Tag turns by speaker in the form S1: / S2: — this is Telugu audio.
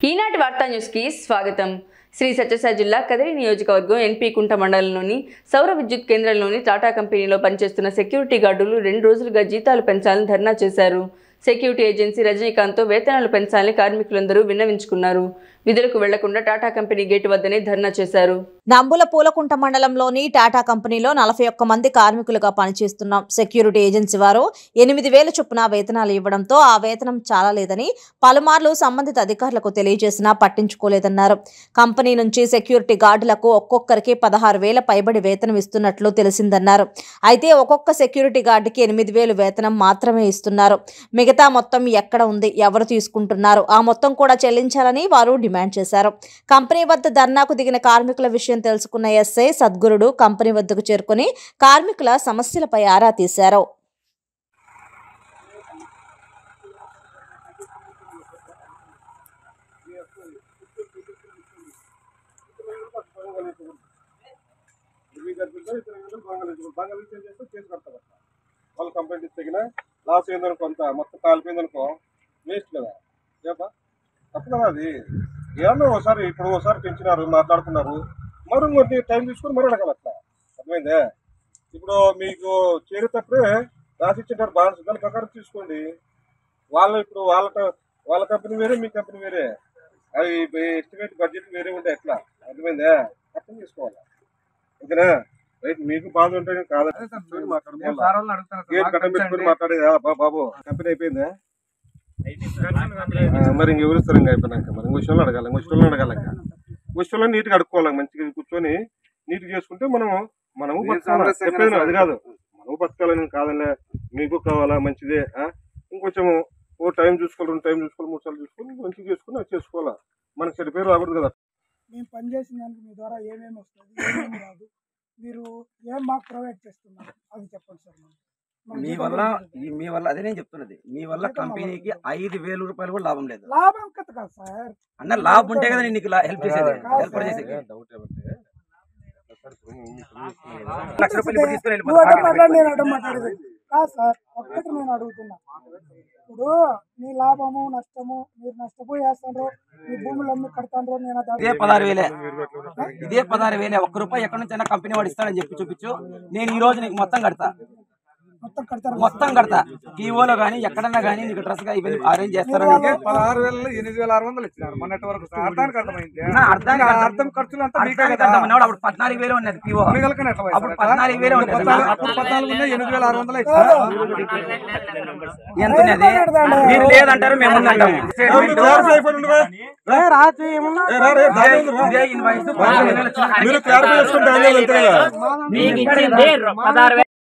S1: ఈనాటి వార్తా న్యూస్కి స్వాగతం శ్రీ సత్యసాయి జిల్లా కదిరి నియోజకవర్గం ఎన్పీ కుంట మండలంలోని సౌర విద్యుత్ కేంద్రంలోని టాటా కంపెనీలో పనిచేస్తున్న సెక్యూరిటీ గార్డులు రెండు రోజులుగా జీతాలు పెంచాలని ధర్నా చేశారు సెక్యూరిటీ ఏజెన్సీ రజనీకాంత్తో వేతనాలు పెంచాలని కార్మికులందరూ విన్నవించుకున్నారు విధులకు వెళ్లకుండా టాటా కంపెనీ గేటు వద్దనే ధర్నా చేశారు
S2: నంబుల పూలకుంట మండలంలోని టాటా కంపెనీలో నలభై ఒక్క మంది కార్మికులుగా పనిచేస్తున్నాం సెక్యూరిటీ ఏజెన్సీ వారు ఎనిమిది వేల చొప్పున వేతనాలు ఇవ్వడంతో ఆ వేతనం చాలలేదని పలుమార్లు సంబంధిత అధికారులకు తెలియజేసినా పట్టించుకోలేదన్నారు కంపెనీ నుంచి సెక్యూరిటీ గార్డులకు ఒక్కొక్కరికి పదహారు వేల పైబడి వేతనం ఇస్తున్నట్లు తెలిసిందన్నారు అయితే ఒక్కొక్క సెక్యూరిటీ గార్డుకి ఎనిమిది వేలు వేతనం మాత్రమే ఇస్తున్నారు మిగతా మొత్తం ఎక్కడ ఉంది ఎవరు తీసుకుంటున్నారు ఆ మొత్తం కూడా చెల్లించాలని వారు డిమాండ్ చేశారు కంపెనీ వద్ద ధర్నాకు దిగిన కార్మికుల విషయం తెలుసుకున్న ఎస్ఐ సద్గురుడు కంపెనీ వద్దకు చేరుకుని కార్మికుల సమస్యలపై ఆరా తీశారు
S3: వాళ్ళ కంప్లైంట్ ఇస్తే గిన లాస్ అయిందని కొంత మొత్తం కాలిపోయింది అనుకో వేస్ట్ కదా ఏపా తప్పు కదా అది ఏమన్నా ఒకసారి ఇప్పుడు ఒకసారి పెంచినారు మాట్లాడుకున్నారు మరి ఇంకొద్ది టైం తీసుకొని మరి అడగాలి అట్లా అర్థమైందే ఇప్పుడు మీకు చేరేటప్పుడే రాసిచ్చింటారు బాన్స్ దాని ప్రకారం తీసుకోండి వాళ్ళ ఇప్పుడు వాళ్ళ క- వాళ్ళ కంపెనీ వేరే మీ కంపెనీ వేరే అవి ఎస్టిమేట్ బడ్జెట్ వేరే ఉంటే ఎట్లా అర్థమైందే అర్థం చేసుకోవాలి ఓకేనా రైట్ మీకు బాధ ఉంటే కాదంటే కూర్చొని మాట్లాడుకోవాలి గేట్ కట్టం పెట్టుకుని మాట్లాడేది ఆ, బా- బాబు కంపెనీ అయిపోయిందా ఆ, మరి ఇంక ఎవరిస్తారు ఇంకా అయిపోయినాక మరి ఇంకో విషయంలో అడగాలి ఇంకో విషయంలో అడగాలి ఇంకా ఇంకో విషయంలో నీట్గా అడుక్కోవాలి మంచిగా కూర్చొని నీట్గా చేసుకుంటే మనము మనము బతకాలి చెప్పేది నువ్వు అది కాదు మనము బతకాలని కాదలే మీకు కావాలా మంచిదే ఆ? ఇంకొంచెము ఓ టైం చూసుకోవాలి రెండు టైం చూసుకోవాలి మూడు సార్లు చూసుకొని మంచిగా చేసుకుని అది చేసుకోవాలా మనకి చెడు పేరు రాకూడదు కదా
S4: మేము పనిచేసిన దానికి మీ ద్వారా ఏమేమి వస్తుంది ఏమేమి రాదు మీరు ఏం మాకు ప్రొవైడ్ చేస్తున్నారు అది చెప్పండి సార్ మాకు. మాకు
S5: మీ
S4: జీతం
S5: వల్ల
S4: లేదు.
S5: ఈ- మీ వల్ల అదే నేను చెప్తున్నది మీ వల్ల
S4: జీతం
S5: కంపెనీకి
S4: అవ్వదు.
S5: ఐదు వేల రూపాయలు కూడా లాభం లేదు
S4: లాభం కథ కాదు సార్
S5: అన్న లాభం ఉంటే కదా నేను నీకు హెల్ప్ చేసేది
S4: కాదు
S5: హెల్ప్
S4: సార్.
S5: చేసేది
S3: డౌట్ ఏమంటే ఒకసారి ఇప్పుడు మీకు తెలుస్తుంది కదా.
S5: లక్ష రూపాయలు ఇప్పుడు తీసుకొని
S4: నువ్వు అడ్డం
S5: వెళ్ళిపోతా
S4: మాట్లాడి నేను అడ్డం మాట్లాడేది కాదు సార్ ఒక్కటి నేను అడుగుతున్నా ఇప్పుడు మీ లాభము నష్టము మీరు నష్టపోయి వేస్తాండ్రు మీ భూములు అమ్మి కడతాండ్రు నేను అది
S5: ఇదే పదహారు వేలే ఇదే పదహారు వేలే ఒక్క రూపాయి ఎక్కడి నుంచి అయినా కంపెనీ వాడు ఇస్తాడని చెప్పి చూపించు నేను ఈ రోజు నీకు మొత్తం కడతా
S4: మొత్తం కడతారు
S5: మొత్తం కడతా టీఓలో కానీ ఎక్కడన్నా కానీ నీకు డ్రెస్ గా ఇవన్నీ అరేంజ్ చేస్తారని
S6: పదహారు వేల ఎనిమిది వేల ఆరు వందలు ఇచ్చినారు మొన్నటి వరకు అర్థానికి అర్థమైంది
S5: నా అర్థానికి అర్థం-
S6: అర్థం ఖర్చులు అంతా మీకే
S5: అర్థానికి
S6: కదా
S5: అర్థమైనప్పుడు అప్పుడు పద్నాలుగు వేలు ఉన్నది పీఓ
S6: మిగలకనే ఎట్లా
S5: అప్పుడు
S6: వేశారట?
S5: పద్నాలుగు వేలే ఉండేది.
S6: పద్నాలుగు- అప్పుడు పద్నాలుగు ఉన్నాయి ఎనిమిది వేల ఆరు వందలు ఇచ్చినారు
S5: ఎంత ఉన్నది మీరు లేదంటారు మేము ఉందంటాము
S3: మీరు క్లారిఫై అయిపోయి ఉండు బా. ఏ రా, రే, దాని ఉంది రా.
S5: ఇదే ఇన్వాయిస్ పదహారు వేలు వచ్చింది.
S3: మీరు క్లారిఫై చేసుకుంటే ఏం లేదు అంతే కదా
S7: మీకు ఇచ్చింది పదహారు వేలు